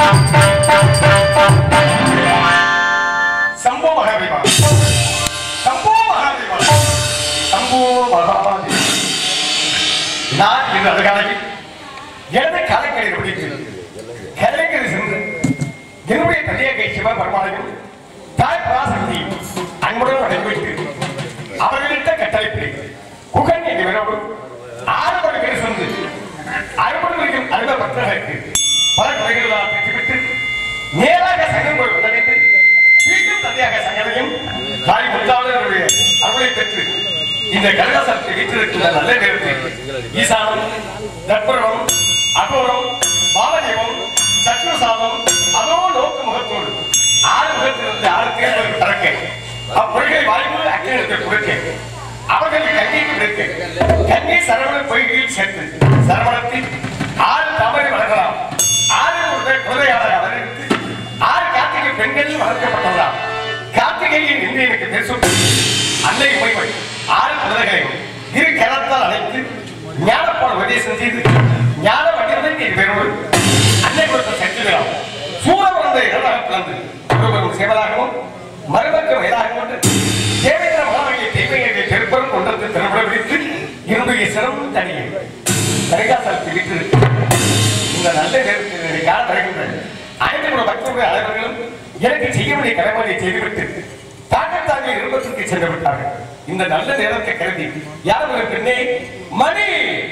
சம்போ மகாதேவா சம்போ மகாதேவா சம்போ மகாதேவா நான் இந்த அதிகாலையில் எனது கலைக்கலை பிடிக்கிறது கலைஞர் சென்று என்னுடைய தந்தையகை சிவபெருமானையும் தாய் பராசக்தியும் அன்புடன் வழங்கிவிட்டு அவர்களிட்ட கட்டளைப்படி குகன் என்பவரோடு ஆறுபடுகிற சென்று அறுபடுகிற அருந்த பக்தர்களுக்கு பல குறைகளால் பெற்றுவிட்டு நேராக சங்கம் போய் வந்தடைந்து மீண்டும் தந்தையாக சங்கரையும் தாய் முத்தாளருடைய அருளை பெற்று இந்த கனகசத்தை வீட்டிருக்கின்ற நல்ல நேரத்தில் ஈசானம் தற்புரம் அகோரம் பாலதேவம் சத்ருசாதம் அதோ நோக்கு முகத்தோடு ஆறு முகத்திலிருந்து ஆறு தேர்தல் திறக்க அப்பொருள்களை வாய்ப்பு அக்கிரத்தை கொடுக்க அவர்கள் கண்ணிக்கு விடுக்க கண்ணி சரவண பொய்கையில் சேர்த்து சரவணத்தில் ஆறு தாமரை வளர்க்கலாம் ஆறு குழந்தை குழந்தையாக வளர்த்து ஆறு கார்த்திகை பெண்கள் வளர்க்கப்பட்டவர்களாம் கார்த்திகையின் இந்தியனுக்கு பேசும் அன்னை உமைமை ஆறு குழந்தைகளையும் இரு கரத்தால் அழைத்து ஞானப்பாட உபதேசம் செய்து ஞான வடிவத்தை நீ பெறுவது அன்னை கொடுத்த சக்திகளாம் சூழ பிறந்த இடமாக பிறந்து ஒருவரும் சேவலாகவும் மறுபக்கம் வயதாகவும் கொண்டு தேவேந்திர மகாமையை தெய்வங்களை பெருப்பரும் கொண்டது திறப்பட விடுத்து என்னுடைய சிரமம் தனியே கரிகாசலத்தை விட்டு இந்த நல்ல நேரத்தில் யார் வருகின்றன அனைத்து கூட பக்தர்கள் அனைவர்களும் எனக்கு செய்ய வேண்டிய கடமையை செய்துவிட்டு தாக்கத்தாங்க இருபத்திற்கு சென்று விட்டார்கள் இந்த நல்ல நேரத்தை கருதி யார் ஒரு பெண்ணே மணி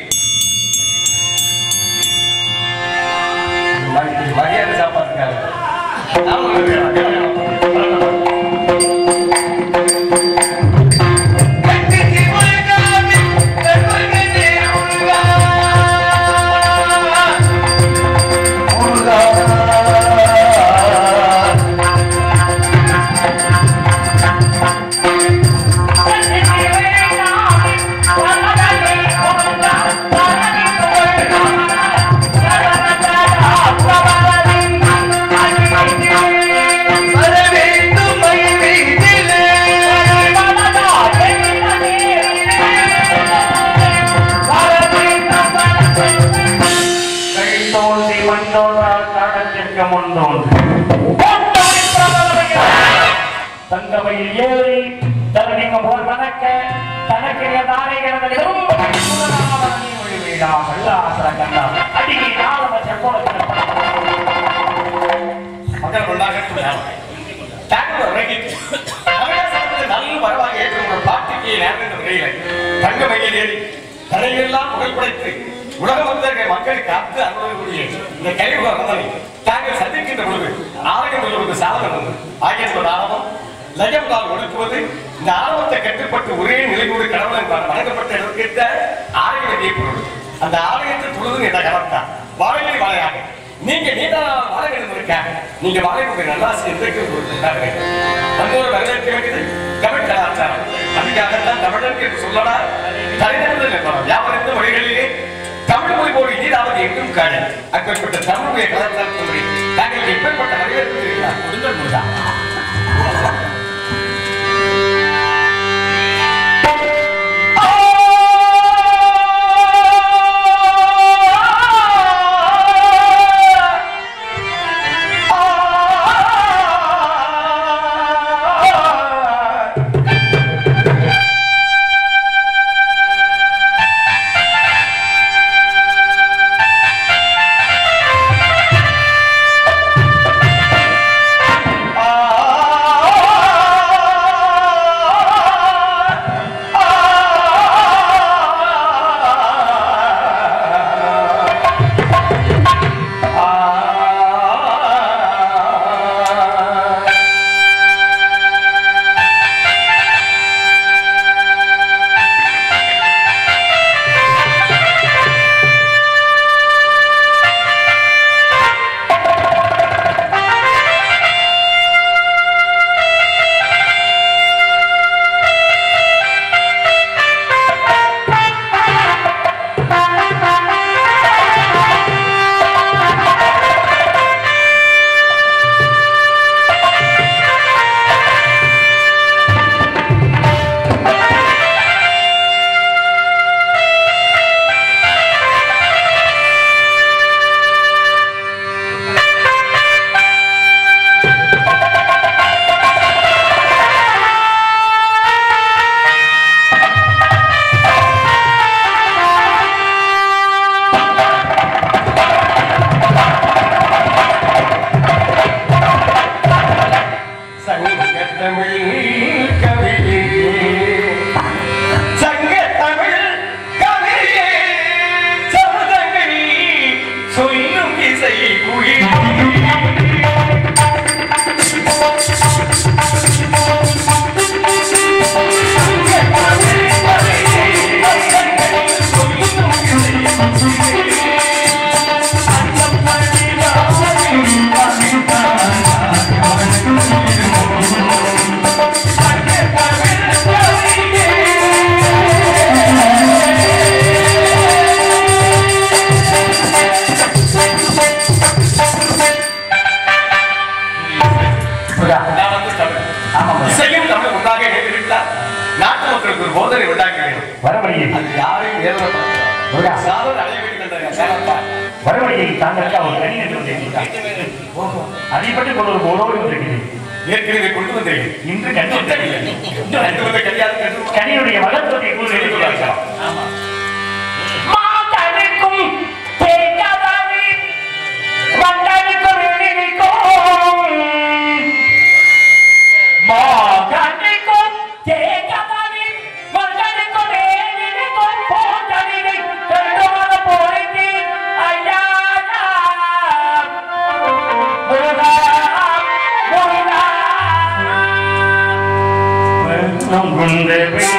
மணி- மரியாதை சாப்பாட்டுக்காக நான் உங்களுக்கு கை தோன்றி மண்ணோடால் காலத்திற்கு முன் தோன்றி தங்கமையில் ஏறி தரணிங்க போல் வணக்க தனக்கிற தாரைகிறது மக்கள் கொண்டாகட்டும் தாங்கள் உறங்கிட்டு மகாசனத்தை நல்ல வரவாக ஏற்று ஒரு பாட்டுக்கு நேர்ந்த முறையில தங்க மையில் ஏறி தரையெல்லாம் புகழ் படைத்து உலக மனிதர்கள் மக்களை காத்து அனுபவக்கூடிய இந்த கழிவு வந்தனை தாங்கள் சந்திக்கின்ற பொழுது ஆலயம் சொல்வது சாதனம் ஆகிய ஒரு ஆரம்பம் லயம் நாள் ஒடுக்குவது இந்த ஆரம்பத்தை கட்டுப்பட்டு ஒரே நிலையோடு கடவுள் என்பார் வழங்கப்பட்ட இடத்திற்கு ஆலயம் ஏற்படும் அந்த ஆலயத்தை தொழுது என்ற கலத்தான் வாழையை வாழையாக நீங்க நீண்ட நாள் வாழ வேண்டும் இருக்காங்க நீங்க வாழ உங்க நல்லாசி என்றைக்கு கொடுத்துட்டாங்க வந்தோர் வரவேற்க வேண்டியது தமிழ் கலாச்சாரம் அதுக்காகத்தான் தமிழருக்கு என்று சொல்லடா தலைநகரில் நிற்போம் யாவரத்து மொழிகளிலே தமிழ் மொழி போல் இனிதாவது எங்கும் காண அப்பேற்பட்ட தமிழுடைய கலாச்சாரத்தின்படி தாங்கள் எப்பேற்பட்ட வரவேற்பு இருக்கிறார் கொடுங்கள் முருகா ஆ முருகா. சாதனை அடைய வேண்டும் என்ற காரணத்தால் வறுமையை தாண்டக்க அவர் கனி என்று வந்திருக்கிறார் அதைப்பற்றி கொண்டு ஒரு ஒருவரு வந்திருக்கிறேன் ஏற்கனவே கொண்டு வந்தேன் இன்று கண்டு இன்னும் ரெண்டு வந்து கல்யாணம் கண்டு கனியுடைய மகத்துவத்தை கூறுகிறார் ஆமா மாதனுக்கும் தேங்காதானே வண்டனுக்கும் எழினிக்கும் மாதனுக்கும் தேங்காதானே வண்டனுக்கும் எழினிக்கும் போதனினை கண்டோட போய்க்கு ஐயா முருகா முருகா வெள்ளம் கொண்ட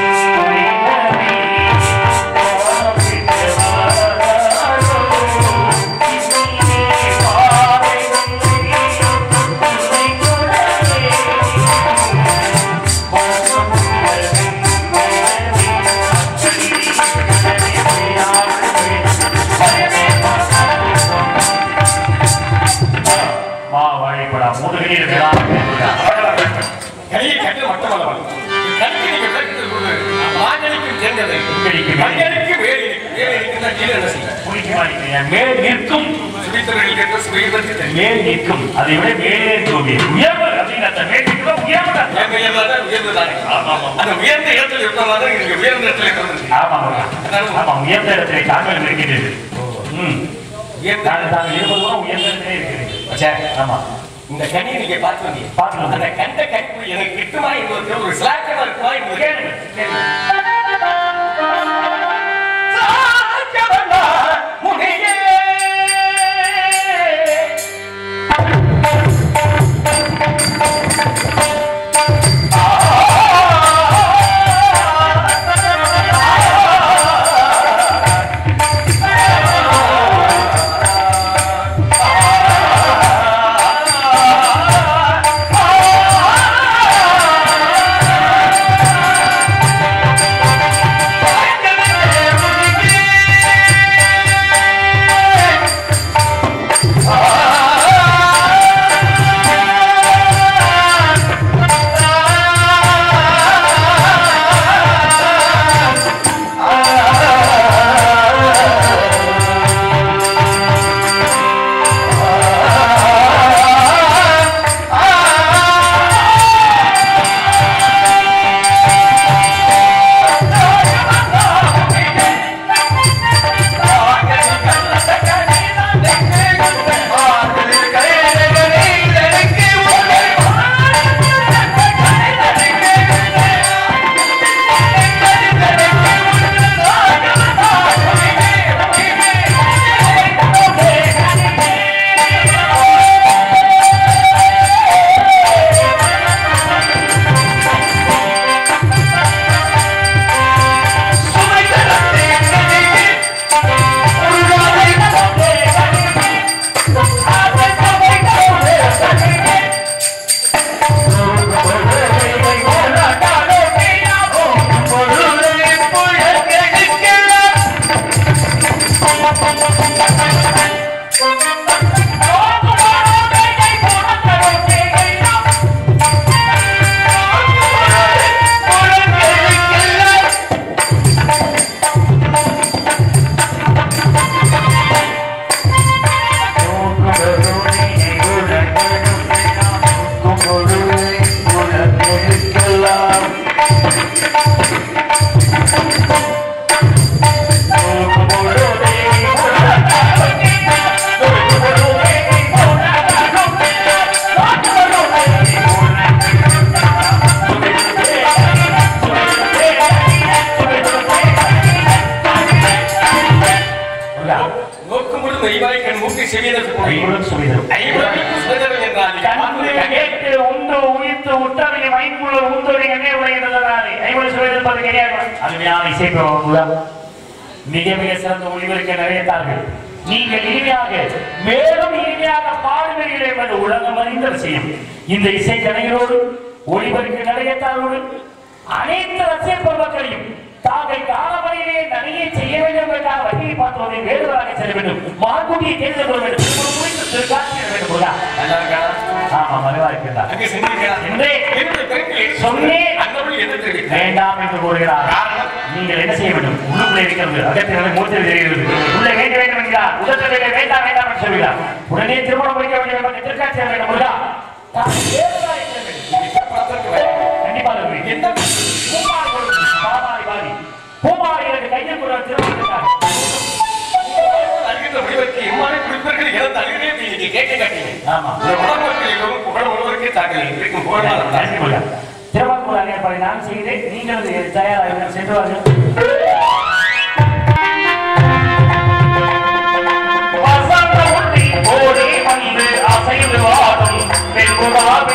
மாவாழைப்படா முதுகில் விழா கையை கட்டு மட்டுமல்ல கல்வி நீங்கள் விளக்கத்தில் கொண்டு மாங்கனிக்கும் சேர்ந்தது உங்களுக்கு மேல். மஞ்சளுக்கு வேறு வேறு இருக்கின்ற கீழே என்ன செய்ய புளிக்கு மாறிக்கிறேன் மேல் நிற்கும் சுவித்தவர்கள் கேட்ட சுவைப்படுத்தி தெரியும் மேல் நிற்கும் அதை விட மேலே இருக்கக்கூடிய உயர்வு அப்படின்னு அர்த்தம். மேல் நிற்கும் உயர்வு அர்த்தம். உயர்ந்த உயர்ந்ததான் உயர்ந்ததானே ஆமா, ஆமா. அந்த உயர்ந்த இடத்தில் இருப்பதாக இங்கே உயர்ந்த இடத்துல இருக்கிறது ஆமா, ஆமா. ஆமா, உயர்ந்த இடத்திலே தாங்கள் இருக்கிறது ம். உயர்ந்த தாங்கள் தாங்கள் இருப்பது கூட உயர்ந்த இடத்திலே இருக்கிறது சரி. ஆமா இந்த கனியை நீங்க பார்த்து வந்தீங்க பார்த்து வந்தேன். அந்த கண்ட கனி எனக்கு கிட்டுமா இது ஒரு ஒரு சிலாக்கமா இருக்குமா இது ஒரு கேளுங்க, கேளுங்க. நோக்கும் பொழுது மெய்வாய் கண் மூக்கை செவியதற்கு போய் ஐம்பதும் சுவைதரும். ஐம்பதுக்கு சுதந்திரம் என்றால் கண்ணு கேட்டு உண்டு உயிர்த்து உத்தரவை மைக்குள்ள உந்தொரு எண்ணெய் உடைகிறதாலே ஐம்பது சுவைதல் பத்து கிடையாது அருமையான இசைப்பவர்கள் மிக மிக சிறந்த ஒளிவருக்க நிறையத்தார்கள் நீங்கள் இனிமையாக மேலும் இனிமையாக பாடுவீர்கள் என்பது உலகம் அறிந்த விஷயம் இந்த இசை கலைஞரோடு ஒளிவருக்க நிறையத்தாரோடு அனைத்து ரசிகர் பெருமக்களையும் தாங்கள் காலவரையிலே நிறைய செய்ய வேண்டும் என்றால் வழியை பார்த்து வேறுவராக செல்ல வேண்டும் மார்க்குட்டியை தேர்ந்து கொள்ள வேண்டும் திருமணம் முடித்து திருக்காட்சி வேண்டும் முருகா. நல்லா இருக்கா ஆமா மறைவா இருக்கின்றார் அங்கே சென்றீர்களா என்றே என்னுடைய பெருக்கில் சொன்னேன். அந்த வழி என்ன தெரிவிக்க வேண்டாம் என்று கூறுகிறார் காரணம் நீங்கள் என்ன செய்ய வேண்டும் உள்ளுக்குள்ளே இருக்கிறது அகத்தினரை மூர்த்தி தெரிகிறது உள்ளே வேண்ட வேண்டும் என்கிறார் உதட்டத்திலே வேண்டாம் வேண்டாம் என்று சொல்கிறார் உடனே திருமணம் முடிக்க வேண்டும் திருக்காட்சி செய்ய வேண்டும் முருகா தான் தேவராய் இருக்க வேண்டும். கண்டிப்பாக இருக்கு. எந்த பூமாரி கொடுக்கும், பாமாரி பாரி. பூமாரி எனக்கு கையில் கொடுத்த திருமணத்துக்காக. அழுகின்ற முடிவதற்கு எம்மாறு குறிப்பிற்கு எனது அழுகவே நீங்க கேட்க காட்டீங்க ஆமா. இந்த உடம்புக்கு எல்லோரும் புகழ் ஒருவருக்கே தாக்கலை இருக்கும் புகழ் நன்றி முருகா. திருமணம் ஏற்பாடு நான் செய்கிறேன் நீங்கள் தயாராக சென்று வாருங்கள் வசந்த ஒளி ஓடி வந்து அசைந்து வாடும் வெண்புறாவே.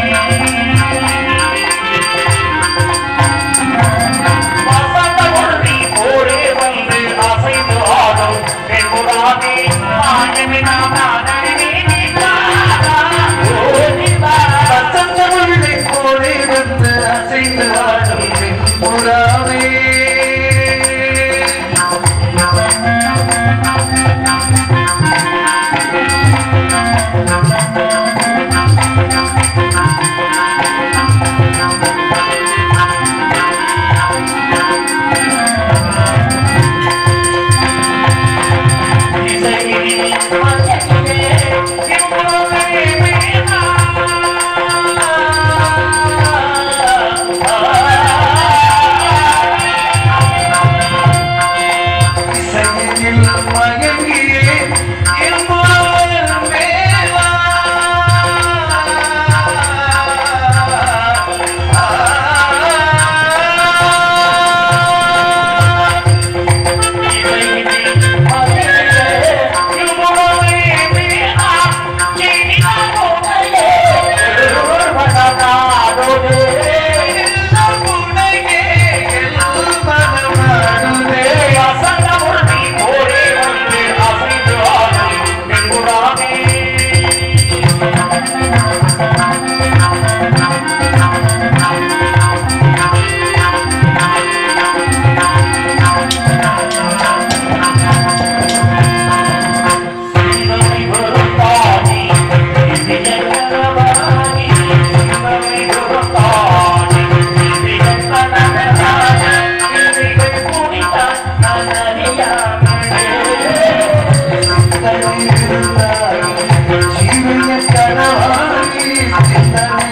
வசந்த ஒளி ஓடி வந்து அசைந்து வாடும் வெண்புறாவே. மாயமினா நாதனே நீதானா, ஓடிவா. வசந்த ஒளி ஓடி வந்து அசைந்து வாடும் வெண்புறாவே. ஜீவன கனவாகி